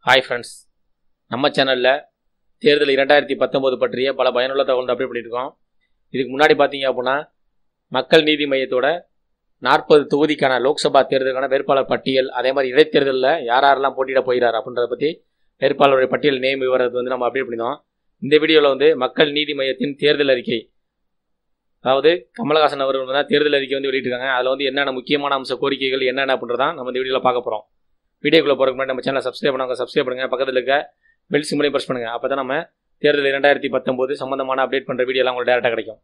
hi friends நம்ம சேனலில் தேர்தல் இரண்டாயிரத்தி பத்தொம்போது பற்றிய பல பயனுள்ள தகவல் அப்டேட் பண்ணியிருக்கோம் இதுக்கு முன்னாடி பார்த்தீங்க அப்படின்னா மக்கள் நீதி மையத்தோட நாற்பது தொகுதிக்கான லோக்சபா தேர்தலுக்கான வேட்பாளர் பட்டியல் அதே மாதிரி இடைத்தேர்தலில் யார் யாரெல்லாம் போட்டியிட போகிறார் அப்படின்றத பற்றி வேட்பாளருடைய பட்டியல் நேம் விவரத்தை வந்து நம்ம அப்டேட் பண்ணியிருந்தோம் இந்த வீடியோவில் வந்து மக்கள் நீதி மையத்தின் தேர்தல் அறிக்கை அதாவது கமலஹாசன் அவர்கள் வந்து தேர்தல் அறிக்கை வந்து வெளியிட்டிருக்காங்க அதில் வந்து என்னென்ன முக்கியமான அம்ச கோரிக்கைகள் என்னென்ன அப்படின்றதான் நம்ம இந்த வீடியோவில் பார்க்க போகிறோம் வீடியோக்குள்ளே போகிறதுக்கு முன்னாடி நம்ம சேனலை சப்ஸ்கிரைப் பண்ணாங்க சப்ஸ்கிரைப் பண்ணுங்கள் பக்கத்தில் இருக்க பெல் சிம்மலையும் ப்ரெஸ் பண்ணுங்கள் அப்போ தான் நம்ம தேர்தல் இரண்டாயிரத்தி பத்தொம்போது சம்மந்தமான அப்டேட் பண்ணுற வீடியோலாம் உங்களுக்கு டேரெக்டாக கிடைக்கும்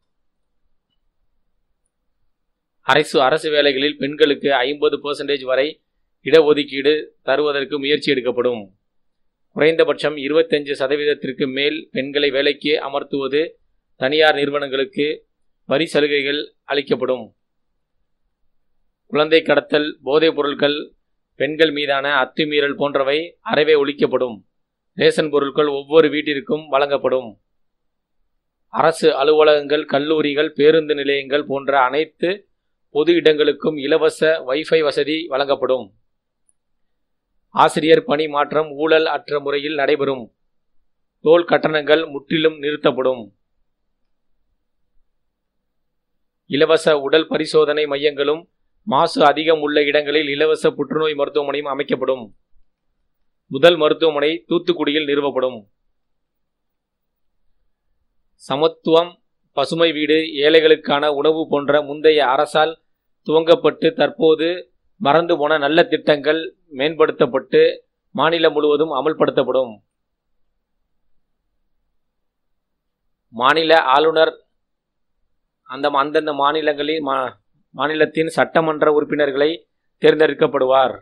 அரசு அரசு வேலைகளில் பெண்களுக்கு ஐம்பது பர்சன்டேஜ் வரை இடஒதுக்கீடு தருவதற்கு முயற்சி எடுக்கப்படும் குறைந்தபட்சம் இருபத்தஞ்சு சதவீதத்திற்கு மேல் பெண்களை வேலைக்கு அமர்த்துவது தனியார் நிறுவனங்களுக்கு வரி சலுகைகள் அளிக்கப்படும் குழந்தை கடத்தல் போதைப் பொருட்கள் பெண்கள் மீதான அத்துமீறல் போன்றவை அறவே ஒழிக்கப்படும் ரேஷன் பொருட்கள் ஒவ்வொரு வீட்டிற்கும் வழங்கப்படும் அரசு அலுவலகங்கள் கல்லூரிகள் பேருந்து நிலையங்கள் போன்ற அனைத்து பொது இடங்களுக்கும் இலவச வைஃபை வசதி வழங்கப்படும் ஆசிரியர் பணி மாற்றம் ஊழல் அற்ற முறையில் நடைபெறும் டோல் கட்டணங்கள் முற்றிலும் நிறுத்தப்படும் இலவச உடல் பரிசோதனை மையங்களும் மாசு அதிகம் உள்ள இடங்களில் இலவச புற்றுநோய் மருத்துவமனையும் அமைக்கப்படும் முதல் மருத்துவமனை தூத்துக்குடியில் நிறுவப்படும் சமத்துவம் பசுமை வீடு ஏழைகளுக்கான உணவு போன்ற முந்தைய அரசால் துவங்கப்பட்டு தற்போது மறந்து போன நல்ல திட்டங்கள் மேம்படுத்தப்பட்டு மாநிலம் முழுவதும் அமல்படுத்தப்படும் மாநில ஆளுநர் அந்த அந்தந்த மாநிலங்களில் மா மாநிலத்தின் சட்டமன்ற உறுப்பினர்களை தேர்ந்தெடுக்கப்படுவார்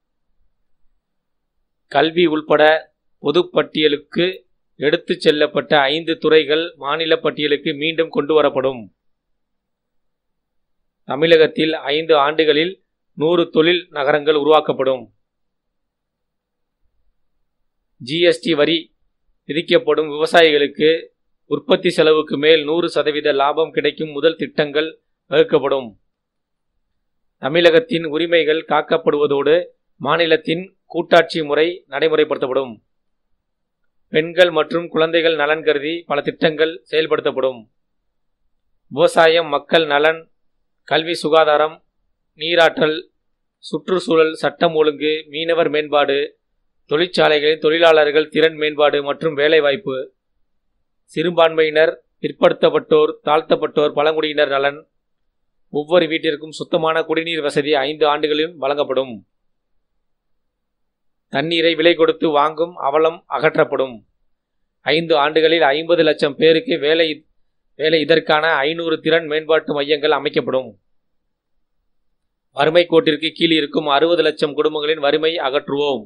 கல்வி உள்பட பொதுப்பட்டியலுக்கு எடுத்துச் செல்லப்பட்ட ஐந்து துறைகள் மாநில பட்டியலுக்கு மீண்டும் கொண்டு வரப்படும் தமிழகத்தில் ஐந்து ஆண்டுகளில் நூறு தொழில் நகரங்கள் உருவாக்கப்படும் ஜிஎஸ்டி வரி விதிக்கப்படும் விவசாயிகளுக்கு உற்பத்தி செலவுக்கு மேல் நூறு சதவீத லாபம் கிடைக்கும் முதல் திட்டங்கள் வகுக்கப்படும் தமிழகத்தின் உரிமைகள் காக்கப்படுவதோடு மாநிலத்தின் கூட்டாட்சி முறை நடைமுறைப்படுத்தப்படும் பெண்கள் மற்றும் குழந்தைகள் நலன் கருதி பல திட்டங்கள் செயல்படுத்தப்படும் விவசாயம் மக்கள் நலன் கல்வி சுகாதாரம் நீராற்றல் சுற்றுச்சூழல் சட்டம் ஒழுங்கு மீனவர் மேம்பாடு தொழிற்சாலைகளின் தொழிலாளர்கள் திறன் மேம்பாடு மற்றும் வேலைவாய்ப்பு சிறுபான்மையினர் பிற்படுத்தப்பட்டோர் தாழ்த்தப்பட்டோர் பழங்குடியினர் நலன் ஒவ்வொரு வீட்டிற்கும் சுத்தமான குடிநீர் வசதி ஐந்து ஆண்டுகளிலும் வழங்கப்படும் தண்ணீரை விலை கொடுத்து வாங்கும் அவலம் அகற்றப்படும் ஐந்து ஆண்டுகளில் ஐம்பது லட்சம் பேருக்கு வேலை வேலை இதற்கான ஐநூறு திறன் மேம்பாட்டு மையங்கள் அமைக்கப்படும் வறுமை கோட்டிற்கு கீழ் இருக்கும் அறுபது லட்சம் குடும்பங்களின் வறுமை அகற்றுவோம்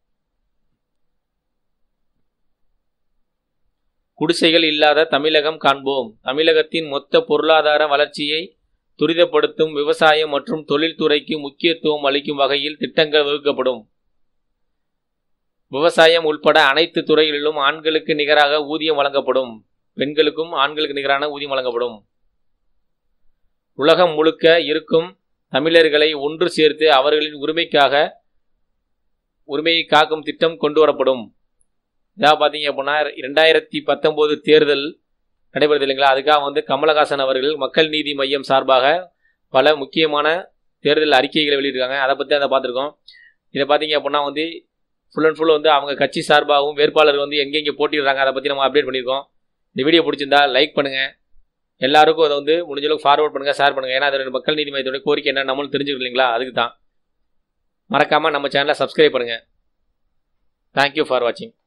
குடிசைகள் இல்லாத தமிழகம் காண்போம் தமிழகத்தின் மொத்த பொருளாதார வளர்ச்சியை துரிதப்படுத்தும் விவசாயம் மற்றும் தொழில்துறைக்கு முக்கியத்துவம் அளிக்கும் வகையில் திட்டங்கள் வகுக்கப்படும் விவசாயம் உட்பட அனைத்து துறைகளிலும் ஆண்களுக்கு நிகராக ஊதியம் வழங்கப்படும் பெண்களுக்கும் ஆண்களுக்கு நிகரான ஊதியம் வழங்கப்படும் உலகம் முழுக்க இருக்கும் தமிழர்களை ஒன்று சேர்த்து அவர்களின் உரிமைக்காக உரிமையை காக்கும் திட்டம் கொண்டு வரப்படும் இதாக பார்த்தீங்க அப்படின்னா ரெண்டாயிரத்தி பத்தொம்போது தேர்தல் நடைபெறுது இல்லைங்களா அதுக்காக வந்து கமலஹாசன் அவர்கள் மக்கள் நீதி மையம் சார்பாக பல முக்கியமான தேர்தல் அறிக்கைகளை வெளியிட்டிருக்காங்க அதை பற்றி அதை பார்த்துருக்கோம் இதை பார்த்தீங்க அப்படின்னா வந்து ஃபுல் அண்ட் ஃபுல் வந்து அவங்க கட்சி சார்பாகவும் வேட்பாளர் வந்து எங்கெங்கே போட்டிடுறாங்க அதை பற்றி நம்ம அப்டேட் பண்ணியிருக்கோம் இந்த வீடியோ பிடிச்சிருந்தா லைக் பண்ணுங்கள் எல்லாருக்கும் அதை வந்து முடிஞ்ச அளவுக்கு ஃபார்வர்ட் பண்ணுங்கள் ஷேர் பண்ணுங்கள் ஏன்னா அதோட மக்கள் நீதி மையத்தோட கோரிக்கை என்ன நம்மளும் தெரிஞ்சுக்கணும் இல்லைங்களா அதுக்கு தான் மறக்காமல் நம்ம சேனலை சப்ஸ்கிரைப் பண்ணுங்கள் தேங்க்யூ ஃபார் வாட்சிங்